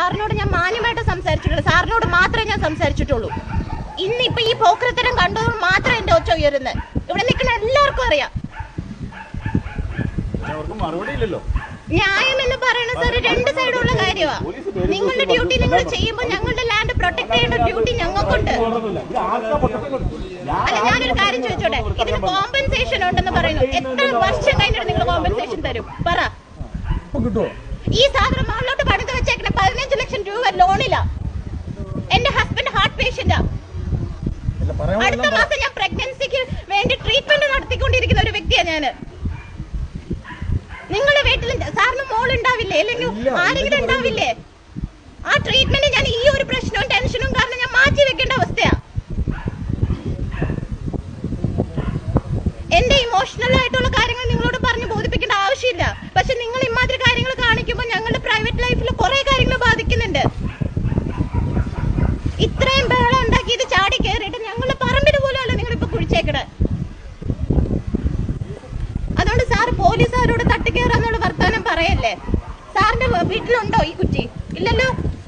സാറിനോട് ഞാൻ മാന്യമായിട്ട് സംസാരിച്ചിട്ടുള്ളൂ സാറിനോട് മാത്രമേ ഞാൻ സംസാരിച്ചിട്ടുള്ളൂ ഇന്ന് ഇപ്പൊ ഈ പോക്രത്തരം കണ്ടതുകൊണ്ട് മാത്രം എന്റെ ഒച്ച ഉയരുന്നത് ഇവിടെ നിൽക്കുന്ന എല്ലാവർക്കും അറിയാം അവർക്ക് മറുപടി ഇല്ലല്ലോ ന്യായം എന്ന് പറയുന്നത് സാർ രണ്ട് സൈഡുള്ള കാര്യമാ നിങ്ങളുടെ ഡ്യൂട്ടി നിങ്ങൾ ചെയ്യുമ്പോൾ ഞങ്ങളുടെ ലാൻഡ് പ്രൊട്ടക്ട് ചെയ്യേണ്ട ഡ്യൂട്ടി ഞങ്ങൾക്കുണ്ട് അല്ല ഞാനൊരു കാര്യം ചോദിച്ചോട്ടെ ഇതിന് കോമ്പൻസേഷൻ ഉണ്ടെന്ന് പറയുന്നു എത്ര വർഷം കഴിഞ്ഞിട്ട് നിങ്ങൾ കോമ്പൻസേഷൻ തരും പറ ഈ സാധനം മുകളിലോട്ട് പണിത് വെച്ചേക്കണ പതിനഞ്ച് ലക്ഷം രൂപ ലോണിലാ എന്റെ ഹസ്ബൻഡ് ഹാർട്ട് പേഷ്യന്റാ അടുത്ത മാസം ഞാൻ പ്രഗ്നൻസിക്ക് വേണ്ടി ട്രീറ്റ്മെന്റ് നടത്തിക്കൊണ്ടിരിക്കുന്ന ഒരു വ്യക്തിയാണ് ഞാന് നിങ്ങളുടെ വീട്ടിൽ സാറിന് മോൾ ഉണ്ടാവില്ലേ അല്ലെങ്കിൽ ആരെങ്കിലും ഉണ്ടാവില്ലേ ആ ട്രീറ്റ്മെന്റ് ഞാൻ ഈ ഒരു പ്രശ്നവും ടെൻഷനും കാരണം ഞാൻ മാറ്റി വെക്കേണ്ട അവസ്ഥയാ എന്റെ ഇമോഷണൽ ആയിട്ടുള്ള കാര്യങ്ങൾ നിങ്ങളോട് പറഞ്ഞ് ബോധിപ്പിക്കേണ്ട ആവശ്യമില്ല പക്ഷെ നിങ്ങൾ ഇമാതിരി കാര്യങ്ങൾ കാണിക്കുമ്പോൾ ഞങ്ങളുടെ പ്രൈവറ്റ് ലൈഫിൽ കുറെ കാര്യങ്ങൾ ബാധിക്കുന്നുണ്ട് ഇത്രയും ബഹളം ഉണ്ടാക്കി ഇത് ചാടി കയറിയിട്ട് ഞങ്ങളുടെ പറമ്പിന് പോലും അല്ല നിങ്ങൾ ഇപ്പൊ കുഴിച്ചേക്കണേ അതുകൊണ്ട് സാർ പോലീസുകാരോട് തട്ടിക്കയറാന്നുള്ള വർത്താനം പറയല്ലേ സാറിന്റെ വീട്ടിലുണ്ടോ ഈ കുറ്റി ഇല്ലല്ലോ